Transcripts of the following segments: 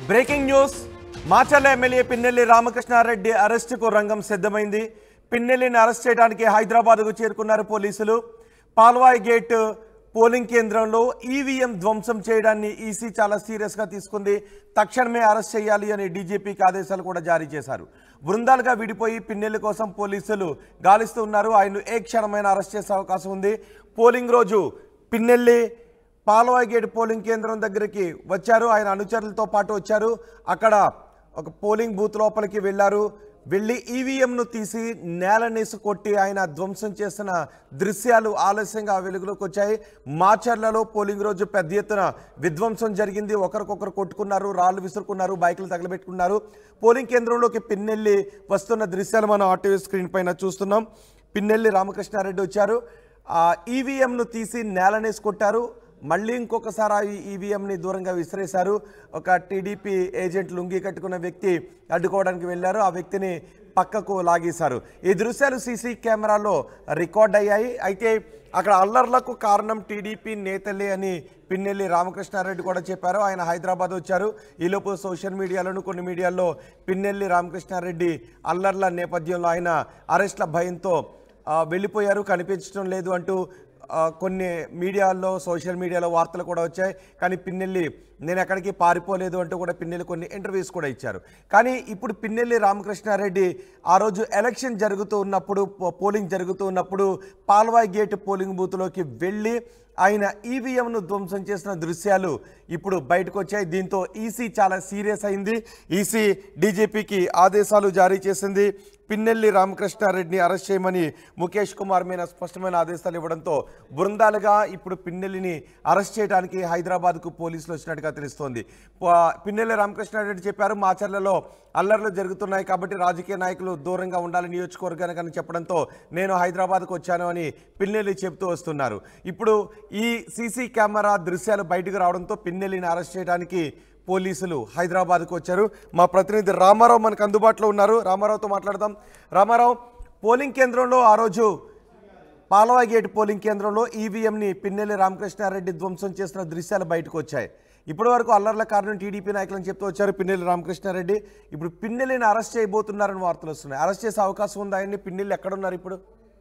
Breaking news Macherla MLA Pinnelli Ramakrishna Reddy అరెస్టుకు రంగం సిద్ధమైంది పిన్నెల్లిని అరెస్ట్ చేయడానికి హైదరాబాద్కు చేరుకున్నారు పోలీసులు పాల్వాయి గేట్ పోలింగ్ కేంద్రంలో ఈవీఎం ధ్వంసం చేయడాన్ని ఈసీ చాలా సీరియస్గా తీసుకుంది తక్షణమే అరెస్ట్ చేయాలి అని డీజీపీకి ఆదేశాలు కూడా జారీ చేశారు బృందాలుగా విడిపోయి పిన్నెల్లి కోసం పోలీసులు గాలిస్తూ ఉన్నారు ఆయన ఏ క్షణమైనా అరెస్ట్ చేసే అవకాశం ఉంది పోలింగ్ రోజు పిన్నెల్లి పాలవాయి గేట్ పోలింగ్ కేంద్రం దగ్గరికి వచ్చారు ఆయన అనుచరులతో పాటు వచ్చారు అక్కడ ఒక పోలింగ్ బూత్ లోపలికి వెళ్ళారు వెళ్ళి ఈవీఎంను తీసి నేలనేసి కొట్టి ఆయన ధ్వంసం చేసిన దృశ్యాలు ఆలస్యంగా వెలుగులోకి వచ్చాయి మాచర్లలో పోలింగ్ రోజు పెద్ద ఎత్తున విధ్వంసం జరిగింది ఒకరికొకరు కొట్టుకున్నారు రాళ్ళు విసురుకున్నారు బైకులు తగలబెట్టుకున్నారు పోలింగ్ కేంద్రంలోకి పిన్నెల్లి వస్తున్న దృశ్యాలు మనం ఆర్టీవీ స్క్రీన్ పైన చూస్తున్నాం పిన్నెల్లి రామకృష్ణారెడ్డి వచ్చారు ఆ ఈవీఎంను తీసి నేలనేసి కొట్టారు మళ్ళీ ఇంకొకసారి ఆ ఈవీఎంని దూరంగా విసిరేశారు ఒక టీడీపీ ఏజెంట్ లుంగి కట్టుకున్న వ్యక్తి అడ్డుకోవడానికి వెళ్ళారు ఆ వ్యక్తిని పక్కకు లాగేశారు ఈ దృశ్యాలు సీసీ కెమెరాలో రికార్డ్ అయ్యాయి అయితే అక్కడ అల్లర్లకు కారణం టీడీపీ నేతలే అని పిన్నెల్లి రామకృష్ణారెడ్డి కూడా చెప్పారు ఆయన హైదరాబాద్ వచ్చారు ఈలోపు సోషల్ మీడియాలోను కొన్ని మీడియాల్లో పిన్నెల్లి రామకృష్ణారెడ్డి అల్లర్ల నేపథ్యంలో ఆయన అరెస్ట్ల భయంతో ఆ, వెళ్ళిపోయారు కనిపించడం లేదు అంటూ ఆ, కొన్ని మీడియాల్లో సోషల్ మీడియాలో వార్తలు కూడా వచ్చాయి కానీ పిన్నెల్లి నేను ఎక్కడికి పారిపోలేదు అంటూ కూడా పిన్నెల్లి కొన్ని ఇంటర్వ్యూస్ కూడా ఇచ్చారు కానీ ఇప్పుడు పిన్నెల్లి రామకృష్ణారెడ్డి ఆ రోజు ఎలక్షన్ జరుగుతూ ఉన్నప్పుడు పో- పోలింగ్ జరుగుతూ ఉన్నప్పుడు పాల్వాయి గేట్ పోలింగ్ బూత్లోకి వెళ్ళి ఆయన ఈవీఎంను ధ్వంసం చేసిన దృశ్యాలు ఇప్పుడు బయటకు వచ్చాయి దీంతో ఈసీ చాలా సీరియస్ అయింది ఈసీ డీజీపీకి ఆదేశాలు జారీ చేసింది పిన్నెల్లి రామకృష్ణారెడ్డిని అరెస్ట్ చేయమని ముఖేష్ కుమార్ మీద స్పష్టమైన ఆదేశాలు ఇవ్వడంతో బృందాలుగా ఇప్పుడు పిన్నెల్లిని అరెస్ట్ చేయడానికి హైదరాబాద్కు పోలీసులు వచ్చినట్టుగా తెలుస్తోంది ప- పిన్నెల్లి రామకృష్ణారెడ్డి చెప్పారు మాచర్లలో అల్లర్లు జరుగుతున్నాయి కాబట్టి రాజకీయ నాయకులు దూరంగా ఉండాలి నియోజకవర్గానికి అని చెప్పడంతో నేను హైదరాబాద్కు వచ్చాను అని పిన్నెల్లి చెబుతూ వస్తున్నారు ఇప్పుడు ఈ సీసీ కెమెరా దృశ్యాలు బయటకు రావడంతో పిన్నెల్లిని అరెస్ట్ చేయడానికి పోలీసులు హైదరాబాద్కు వచ్చారు మా ప్రతినిధి రామారావు మనకు అందుబాటులో ఉన్నారు రామారావుతో మాట్లాడదాం రామారావు పోలింగ్ కేంద్రంలో ఆ రోజు పాలవాయి గేట్ పోలింగ్ కేంద్రంలో ఈవీఎంని పిన్నెల్లి రామకృష్ణారెడ్డి ధ్వంసం చేసిన దృశ్యాలు బయటకు వచ్చాయి ఇప్పటి వరకు అల్లర్ల కారణం టీడీపీ నాయకులని చెప్తూ వచ్చారు పిన్నెల్లి రామకృష్ణారెడ్డి ఇప్పుడు పిన్నెల్లిని అరెస్ట్ చేయబోతున్నారని వార్తలు వస్తున్నాయి అరెస్ట్ చేసే అవకాశం ఉందా ఆయన్ని పిన్నెల్లి ఎక్కడున్నారు ఇప్పుడు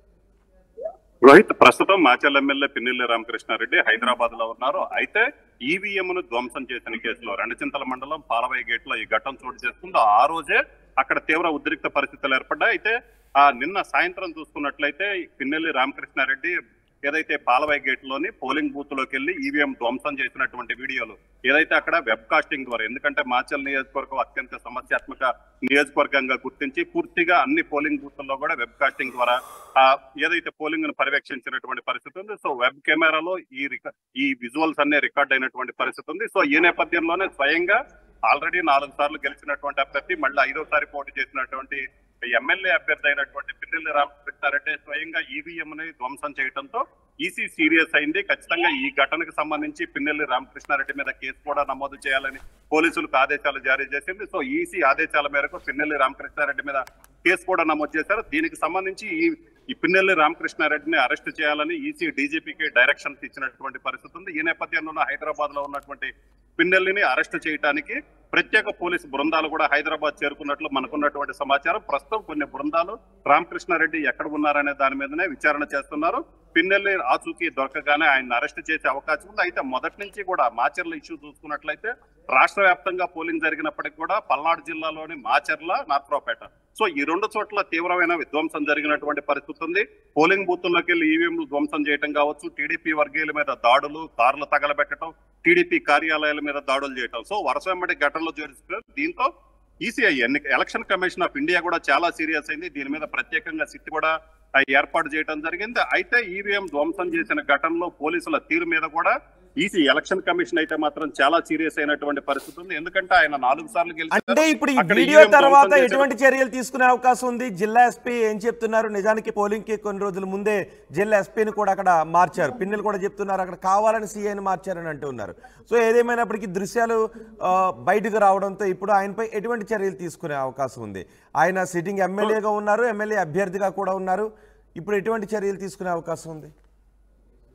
రోహిత్ ప్రస్తుతం మాచల్ ఎమ్మెల్యే పిన్నెల్లి రామకృష్ణారెడ్డి హైదరాబాద్ లో ఉన్నారు అయితే ఈవీఎం ను ధ్వంసం చేసిన కేసులో రెండచింతల మండలం పాలవాయి గేట్ లో ఈ ఘటన చోటు చేసుకుందో ఆ రోజే అక్కడ తీవ్ర ఉద్రిక్త పరిస్థితులు ఏర్పడ్డాయి అయితే ఆ నిన్న సాయంత్రం చూసుకున్నట్లయితే పిన్నెల్లి రామకృష్ణారెడ్డి ఏదైతే పాలవాయి గేట్ లోని పోలింగ్ బూత్ లోకి వెళ్ళి ఈవీఎం ధ్వంసం చేసినటువంటి వీడియోలు ఏదైతే అక్కడ వెబ్ కాస్టింగ్ ద్వారా ఎందుకంటే మాచల్ నియోజకవర్గం అత్యంత సమస్యాత్మక నియోజకవర్గంగా గుర్తించి పూర్తిగా అన్ని పోలింగ్ బూత్లలో కూడా వెబ్ కాస్టింగ్ ద్వారా ఆ ఏదైతే పోలింగ్ ను పర్యవేక్షించినటువంటి పరిస్థితి ఉంది సో వెబ్ కెమెరాలో ఈ రిక- ఈ విజువల్స్ అన్ని రికార్డ్ అయినటువంటి పరిస్థితి ఉంది సో ఈ నేపథ్యంలోనే స్వయంగా ఆల్రెడీ నాలుగు సార్లు గెలిచినటువంటి అభ్యర్థి మళ్ళీ ఐదోసారి పోటీ చేసినటువంటి ఎమ్మెల్యే అభ్యర్థి అయినటువంటి పిల్లెల్లి రామకృష్ణారెడ్డి స్వయంగా ఈవీఎం ని ధ్వంసం చేయడంతో ఈసీ సీరియస్ అయింది ఖచ్చితంగా ఈ ఘటనకు సంబంధించి పిన్నెల్లి రామకృష్ణారెడ్డి మీద కేసు కూడా నమోదు చేయాలని పోలీసులకు ఆదేశాలు జారీ చేసింది సో ఈసీ ఆదేశాల మేరకు పిన్నెల్లి రామకృష్ణారెడ్డి మీద కేసు కూడా నమోదు చేశారు దీనికి సంబంధించి ఈ ఈ పిన్నెల్లి రామకృష్ణారెడ్డిని అరెస్ట్ చేయాలని ఈసీ డీజీపీకి డైరెక్షన్స్ ఇచ్చినటువంటి పరిస్థితి ఉంది ఈ నేపథ్యంలో హైదరాబాద్ లో ఉన్నటువంటి పిన్నెల్లిని అరెస్ట్ చేయడానికి ప్రత్యేక పోలీసు బృందాలు కూడా హైదరాబాద్ చేరుకున్నట్లు మనకున్నటువంటి సమాచారం ప్రస్తుతం కొన్ని బృందాలు రామకృష్ణారెడ్డి ఎక్కడ ఉన్నారనే దాని మీదనే విచారణ చేస్తున్నారు పిన్నెల్లి ఆచూకీ దొరకగానే ఆయన అరెస్ట్ చేసే అవకాశం ఉంది అయితే మొదటి నుంచి కూడా మాచర్ల ఇష్యూ చూసుకున్నట్లయితే రాష్ట్ర వ్యాప్తంగా పోలింగ్ జరిగినప్పటికీ కూడా పల్నాడు జిల్లాలోని మాచర్ల నార్త్రావుపేట సో ఈ రెండు చోట్ల తీవ్రమైన విధ్వంసం జరిగినటువంటి పరిస్థితి ఉంది పోలింగ్ బూత్ల్లోకి వెళ్ళి ఈవీఎంలు ధ్వంసం చేయడం కావచ్చు టీడీపీ వర్గీయుల మీద దాడులు కార్లు తగలబెట్టడం టీడీపీ కార్యాలయాల మీద దాడులు చేయడం సో వరుస వెంబడి ఘటనలు జరుగుతున్నారు దీంతో ఈసీఐ ఎన్నిక ఎలక్షన్ కమిషన్ ఆఫ్ ఇండియా కూడా చాలా సీరియస్ అయింది దీని మీద ప్రత్యేకంగా సిట్ కూడా ఆ, ఏర్పాటు చేయడం జరిగింది అయితే ఈవీఎం ధ్వంసం చేసిన ఘటనలో పోలీసుల తీరు మీద కూడా ఈసీ ఎలక్షన్ కమిషన్ అయితే మాత్రం చాలా సీరియస్ అయినటువంటి పరిస్థితి ఉంది ఎందుకంటే ఆయన నాలుగు సార్లు గెలిచారు. అంటే ఇప్పుడు ఈ అక్కడ వీడియో EVM ధ్వంసం తర్వాత చేసిన- ఎటువంటి చర్యలు తీసుకునే అవకాశం ఉంది జిల్లా ఎస్పీ ఏం చెప్తున్నారు నిజానికి పోలింగ్ కి కొన్ని రోజుల ముందే జిల్లా ఎస్పీని కూడా అక్కడ మార్చారు పిన్నెలు కూడా చెప్తున్నారు అక్కడ కావాలని సీఐని మార్చారని అంటున్నారు సో ఏదేమైనప్పటికీ దృశ్యాలు ఆ, బయటకు రావడంతో ఇప్పుడు ఆయనపై ఎటువంటి చర్యలు తీసుకునే అవకాశం ఉంది ఆయన సిట్టింగ్ ఎమ్మెల్యేగా ఉన్నారు ఎమ్మెల్యే అభ్యర్థిగా కూడా ఉన్నారు ఇప్పుడు ఎటువంటి చర్యలు తీసుకునే అవకాశం ఉంది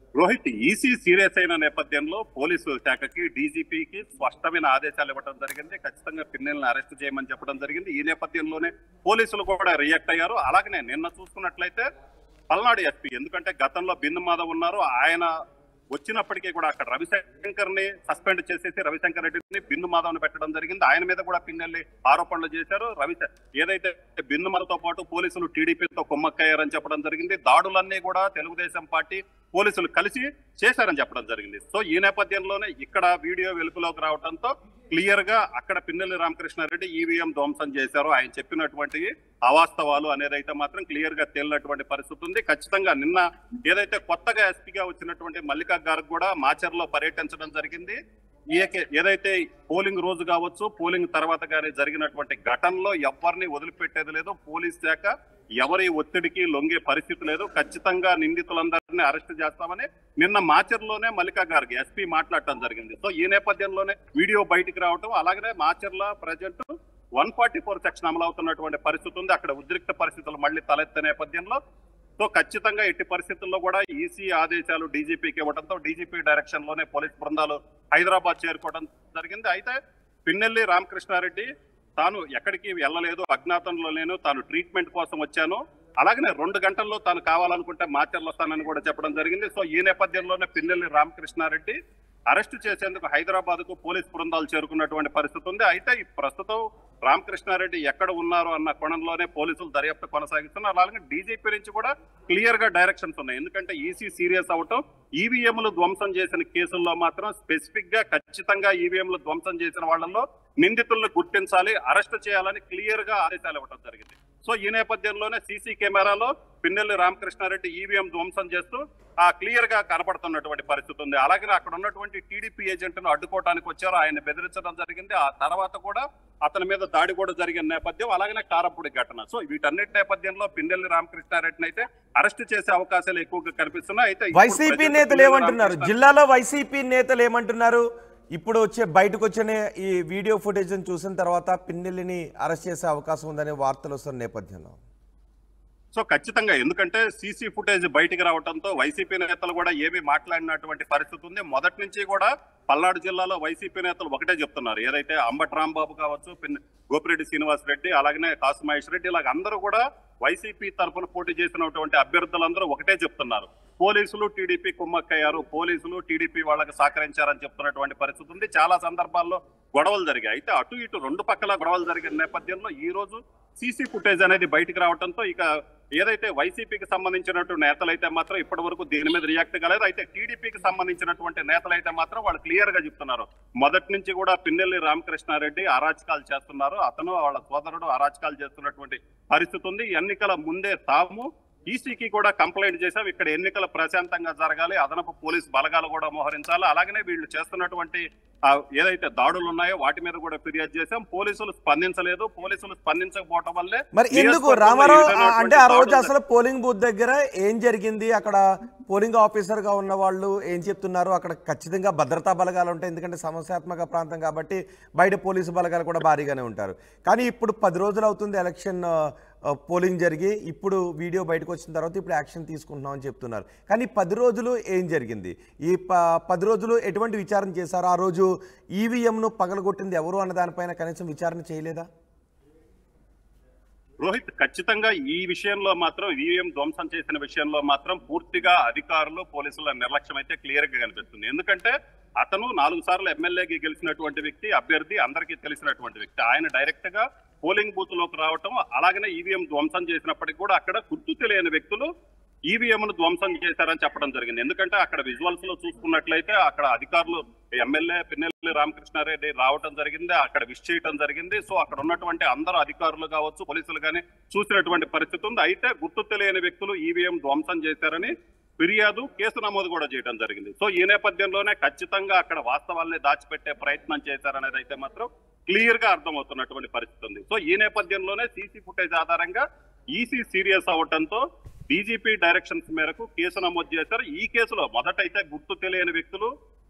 రోహిత్ ఈసీ సీరియస్ అయిన నేపథ్యంలో పోలీసు శాఖకి డీజీపీకి స్పష్టమైన ఆదేశాలు ఇవ్వడం జరిగింది ఖచ్చితంగా పిన్నెల్ని అరెస్ట్ చేయమని చెప్పడం జరిగింది ఈ నేపథ్యంలోనే పోలీసులు కూడా రియాక్ట్ అయ్యారు అలాగనే నిన్న చూసుకున్నట్లయితే పల్నాడు ఎస్పీ ఎందుకంటే గతంలో బిందు మాధవ్ ఉన్నారు ఆయన వచ్చినప్పటికీ కూడా అక్కడ రవిశంకర్ ని సస్పెండ్ చేసేసి రవిశంకర్ రెడ్డిని బిందు మాధవ్ ని పెట్టడం జరిగింది ఆయన మీద కూడా పిన్నెల్లి ఆరోపణలు చేశారు రవి ఏదైతే బిందు మాధవ్తో పాటు పోలీసులు టీడీపీతో కుమ్మక్కయ్యారని చెప్పడం జరిగింది దాడులన్నీ కూడా తెలుగుదేశం పార్టీ పోలీసులు కలిసి చేశారని చెప్పడం జరిగింది సో ఈ నేపథ్యంలోనే ఇక్కడ వీడియో వెలుగులోకి రావడంతో క్లియర్ గా అక్కడ పిన్నెల్లి రామకృష్ణారెడ్డి ఈవీఎం ధ్వంసం చేశారు ఆయన చెప్పినటువంటి అవాస్తవాలు అనేది అయితే మాత్రం క్లియర్ గా తేలినటువంటి పరిస్థితి ఉంది ఖచ్చితంగా నిన్న ఏదైతే కొత్తగా ఎస్పీగా వచ్చినటువంటి మల్లికా గారికి కూడా మాచర్లో పర్యటించడం జరిగింది ఏకే- ఏదైతే పోలింగ్ రోజు కావచ్చు పోలింగ్ తర్వాత కానీ జరిగినటువంటి ఘటనలో ఎవరిని వదిలిపెట్టేది లేదు పోలీస్ శాఖ ఎవరి ఒత్తిడికి లొంగే పరిస్థితి లేదు ఖచ్చితంగా నిందితులందరినీ అరెస్ట్ చేస్తామని నిన్న మాచర్లోనే మల్లికా గారికి ఎస్పీ మాట్లాడటం జరిగింది సో ఈ నేపథ్యంలోనే వీడియో బయటికి రావటం అలాగనే Macherla present one forty four section అమలు అవుతున్నటువంటి పరిస్థితి ఉంది అక్కడ ఉద్రిక్త పరిస్థితులు మళ్ళీ తలెత్తే నేపథ్యంలో సో ఖచ్చితంగా ఎట్టి పరిస్థితుల్లో కూడా ఈసీ ఆదేశాలు డీజీపీకి ఇవ్వడంతో డీజీపీ డైరెక్షన్ లోనే పోలీస్ బృందాలు హైదరాబాద్ చేరుకోవడం జరిగింది అయితే పిన్నెల్లి రామకృష్ణారెడ్డి తాను ఎక్కడికి వెళ్ళలేదు అజ్ఞాతంలో లేను తాను ట్రీట్మెంట్ కోసం వచ్చాను అలాగనే రెండు గంటల్లో తాను కావాలనుకుంటే మాచర్లు వస్తానని కూడా చెప్పడం జరిగింది సో ఈ నేపథ్యంలోనే పిన్నెల్లి రామకృష్ణారెడ్డి అరెస్టు చేసేందుకు హైదరాబాద్ కు పోలీస్ బృందాలు చేరుకున్నటువంటి పరిస్థితి ఉంది అయితే ఈ ప్రస్తుతం రామకృష్ణారెడ్డి ఎక్కడ ఉన్నారు అన్న కోణంలోనే పోలీసులు దర్యాప్తు కొనసాగిస్తున్నారు అలాగే డీజీపీ నుంచి కూడా క్లియర్ గా డైరెక్షన్స్ ఉన్నాయి ఎందుకంటే ఈసీ సీరియస్ అవటం ఈవీఎంలు ధ్వంసం చేసిన కేసుల్లో మాత్రం స్పెసిఫిక్ గా ఖచ్చితంగా ఈవీఎంలు ధ్వంసం చేసిన వాళ్ళల్లో నిందితులను గుర్తించాలి అరెస్ట్ చేయాలని క్లియర్ గా ఆదేశాలు ఇవ్వడం జరిగింది సో ఈ నేపథ్యంలోనే సీసీ కెమెరాలో పిన్నెల్లి రామకృష్ణారెడ్డి ఈవీఎం ధ్వంసం చేస్తూ ఆ క్లియర్ గా కనపడుతున్నటువంటి పరిస్థితి ఉంది అలాగే అక్కడ ఉన్నటువంటి టీడీపీ ఏజెంట్ ను అడ్డుకోవడానికి వచ్చారు ఆయన బెదిరించడం జరిగింది ఆ తర్వాత కూడా అతని మీద దాడి కూడా జరిగిన నేపథ్యం అలాగనే కారపూడి ఘటన సో వీటన్నిటి నేపథ్యంలో పిన్నెల్లి రామకృష్ణారెడ్డిని అయితే అరెస్ట్ చేసే అవకాశాలు ఎక్కువగా కనిపిస్తున్నాయి అయితే ఇప్పుడు వైసీపీ ప్రజెంట్ నేతలు పిన్నెల్లి ఏమంటున్నారు రామకృష్ణ- జిల్లాలో వైసీపీ నేతలు ఏమంటున్నారు ఇప్పుడు వచ్చే బయటకు వచ్చిన ఈ వీడియో ఫుటేజ్ చూసిన తర్వాత పిన్నెల్లిని అరెస్ట్ చేసే అవకాశం ఉందనే వార్తలు వస్తున్న నేపథ్యంలో సో ఖచ్చితంగా ఎందుకంటే సీసీ ఫుటేజ్ బయటికి రావడంతో వైసీపీ నేతలు కూడా ఏమీ మాట్లాడినటువంటి పరిస్థితి ఉంది మొదటి నుంచి కూడా పల్నాడు జిల్లాలో వైసీపీ నేతలు ఒకటే చెప్తున్నారు ఏదైతే అంబటి రాంబాబు కావచ్చు పిన్- గోపిరెడ్డి శ్రీనివాస్ రెడ్డి అలాగనే కాసు మహేష్ రెడ్డి ఇలాగ అందరూ కూడా వైసీపీ తరఫున పోటీ చేసినటువంటి అభ్యర్థులందరూ ఒకటే చెప్తున్నారు పోలీసులు టీడీపీ కుమ్మక్కయ్యారు పోలీసులు టీడీపీ వాళ్ళకి సహకరించారని చెప్తున్నటువంటి పరిస్థితి ఉంది చాలా సందర్భాల్లో గొడవలు జరిగాయి అయితే అటు ఇటు రెండు పక్కల గొడవలు జరిగిన నేపథ్యంలో ఈ రోజు సీసీ ఫుటేజ్ అనేది బయటికి రావడంతో ఇక ఏదైతే వైసీపీకి సంబంధించినటువంటి నేతలైతే మాత్రం ఇప్పటి వరకు దీని మీద రియాక్ట్ కాలేదు అయితే టీడీపీకి సంబంధించినటువంటి నేతలైతే మాత్రం వాళ్ళు క్లియర్ గా చెప్తున్నారు మొదటి నుంచి కూడా పిన్నెల్లి రామకృష్ణారెడ్డి అరాచకాలు చేస్తున్నారు అతను వాళ్ళ సోదరుడు అరాచకాలు చేస్తున్నటువంటి పరిస్థితి ఉంది ఈ ఎన్నికల ముందే తాము ఈసీకి కూడా కంప్లైంట్ చేశాం ఇక్కడ ఎన్నికలు ప్రశాంతంగా జరగాలి అదనపు పోలీస్ బలగాలు కూడా మోహరించాలి అలాగనే వీళ్ళు చేస్తున్నటువంటి ఆ, ఏదైతే దాడులు ఉన్నాయో వాటి మీద కూడా ఫిర్యాదు చేశాం పోలీసులు స్పందించలేదు పోలీసులు స్పందించకపోవటం వల్లే మరి ఎందుకు నియోజకవర్గంలో రామారావు ఈ విధమైనటువంటి అంటే ఆ రోజు దాడులు అసలు పోలింగ్ బూత్ దగ్గర ఏం జరిగింది అక్కడ పోలింగ్ ఆఫీసర్ గా ఉన్న వాళ్ళు ఏం చెప్తున్నారు అక్కడ ఖచ్చితంగా భద్రతా బలగాలు ఉంటాయి ఎందుకంటే సమస్యాత్మక ప్రాంతం కాబట్టి బయట పోలీసు బలగాలు కూడా భారీగానే ఉంటారు కానీ ఇప్పుడు పది రోజులు అవుతుంది ఎలక్షన్ ఆ, ఆ, పోలింగ్ జరిగి ఇప్పుడు వీడియో బయటకు వచ్చిన తర్వాత ఇప్పుడు యాక్షన్ తీసుకుంటున్నామని చెప్తున్నారు కానీ పది రోజులు ఏం జరిగింది ఈ ప పది రోజులు ఎటువంటి విచారణ చేశారు ఆ రోజు ఈవీఎంను పగలగొట్టింది ఎవరు అన్న దానిపైన కనీసం విచారణ చేయలేదా రోహిత్ ఖచ్చితంగా ఈ విషయంలో మాత్రం ఈవీఎం ధ్వంసం చేసిన విషయంలో మాత్రం పూర్తిగా అధికారులు పోలీసుల నిర్లక్ష్యం అయితే క్లియర్ గా కనిపిస్తుంది ఎందుకంటే అతను నాలుగు సార్లు ఎమ్మెల్యేకి గెలిచినటువంటి వ్యక్తి అభ్యర్థి అందరికీ తెలిసినటువంటి వ్యక్తి ఆయన డైరెక్ట్ గా పోలింగ్ బూత్ లోకి రావటం అలాగనే ఈవీఎం ధ్వంసం చేసినప్పటికీ కూడా అక్కడ గుర్తు తెలియని వ్యక్తులు ఈవీఎం ను ధ్వంసం చేశారని చెప్పడం జరిగింది ఎందుకంటే అక్కడ విజువల్స్ లో చూసుకున్నట్లయితే అక్కడ అధికారులు ఎమ్మెల్యే పిన్నెల్లి రామకృష్ణారెడ్డి రావటం జరిగింది అక్కడ విష్ చేయటం జరిగింది సో అక్కడ ఉన్నటువంటి అందరు అధికారులు కావచ్చు పోలీసులు కానీ చూసినటువంటి పరిస్థితి ఉంది అయితే గుర్తు తెలియని వ్యక్తులు ఈవీఎం ధ్వంసం చేశారని ఫిర్యాదు కేసు నమోదు కూడా చేయడం జరిగింది సో ఈ నేపథ్యంలోనే ఖచ్చితంగా అక్కడ వాస్తవాల్ని దాచిపెట్టే ప్రయత్నం చేశారనేది అయితే మాత్రం క్లియర్ గా అర్థమవుతున్నటువంటి పరిస్థితి ఉంది సో ఈ నేపథ్యంలోనే సీసీ ఫుటేజ్ ఆధారంగా ఈసీ సీరియస్ అవటంతో డీజీపీ డైరెక్షన్స్ మేరకు కేసు నమోదు చేశారు ఈ కేసులో మొదటైతే గుర్తు తెలియని వ్యక్తులు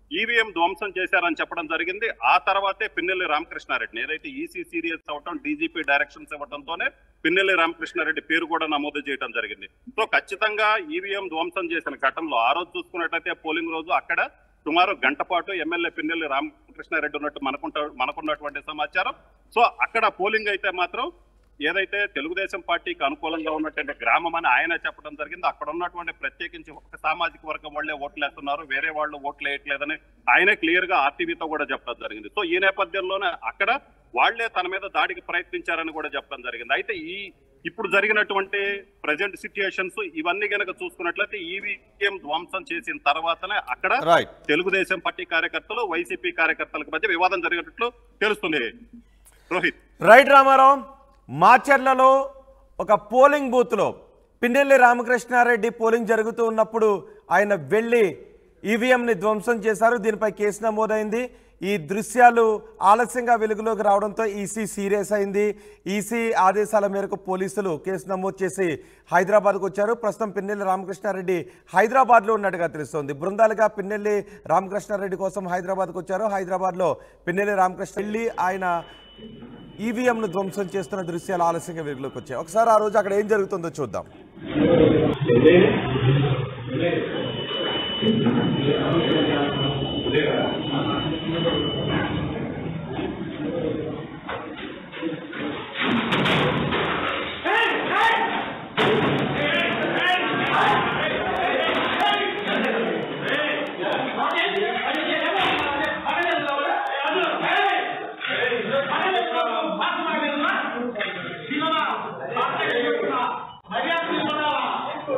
ఈవీఎం ధ్వంసం చేశారని చెప్పడం జరిగింది ఆ తర్వాతే పిన్నెల్లి రామకృష్ణారెడ్డిని ఏదైతే ఈసీ సీరియస్ అవటం డీజీపీ డైరెక్షన్స్ ఇవ్వడంతోనే పిన్నెల్లి రామకృష్ణారెడ్డి పేరు కూడా నమోదు చేయడం జరిగింది సో ఖచ్చితంగా ఈవీఎం ధ్వంసం చేసిన ఘటనలో ఆ రోజు చూసుకున్నట్టయితే పోలింగ్ రోజు అక్కడ సుమారు గంట పాటు ఎమ్మెల్యే పిన్నెల్లి రామకృష్ణారెడ్డి ఉన్నట్టు మనకుంట మనకున్నటువంటి సమాచారం సో అక్కడ పోలింగ్ అయితే మాత్రం ఏదైతే తెలుగుదేశం పార్టీకి అనుకూలంగా ఉన్నటువంటి గ్రామం అని ఆయన చెప్పడం జరిగింది అక్కడ ఉన్నటువంటి ప్రత్యేకించి ఒక సామాజిక వర్గం వాళ్ళే ఓట్లు వేస్తున్నారు వేరే వాళ్ళు ఓట్లు వేయట్లేదని ఆయనే క్లియర్ గా ఆర్టీవీతో కూడా చెప్పడం జరిగింది సో ఈ నేపథ్యంలోనే అక్కడ వాళ్లే తన మీద దాడికి ప్రయత్నించారని కూడా చెప్పడం జరిగింది అయితే ఈ ఇప్పుడు జరిగినటువంటి ప్రజెంట్ సిచ్యుయేషన్స్ ఇవన్నీ గనక చూసుకున్నట్లయితే ఈవీఎం ధ్వంసం చేసిన తర్వాతనే అక్కడ రైట్ తెలుగుదేశం పార్టీ కార్యకర్తలు వైసీపీ కార్యకర్తలకు మధ్య వివాదం జరిగినట్లు తెలుస్తుంది రోహిత్ రైట్ రామారావు మాచర్లలో ఒక పోలింగ్ బూత్లో పిన్నెల్లి రామకృష్ణారెడ్డి పోలింగ్ జరుగుతూ ఉన్నప్పుడు ఆయన వెళ్ళి ఈవీఎంని ధ్వంసం చేశారు దీనిపై కేసు నమోదైంది ఈ దృశ్యాలు ఆలస్యంగా వెలుగులోకి రావడంతో ఈసీ సీరియస్ అయింది ఈసీ ఆదేశాల మేరకు పోలీసులు కేసు నమోదు చేసి హైదరాబాద్కు వచ్చారు ప్రస్తుతం పిన్నెల్లి రామకృష్ణారెడ్డి హైదరాబాద్లో ఉన్నట్టుగా తెలుస్తోంది బృందాలుగా పిన్నెల్లి రామకృష్ణారెడ్డి కోసం హైదరాబాద్కు వచ్చారు హైదరాబాద్లో పిన్నెల్లి రామకృష్ణ వెళ్ళి ఆయన ఈవీఎంను ధ్వంసం చేస్తున్న దృశ్యాలు ఆలస్యంగా వెలుగులోకి వచ్చాయి ఒకసారి ఆ రోజు అక్కడ ఏం జరుగుతుందో చూద్దాం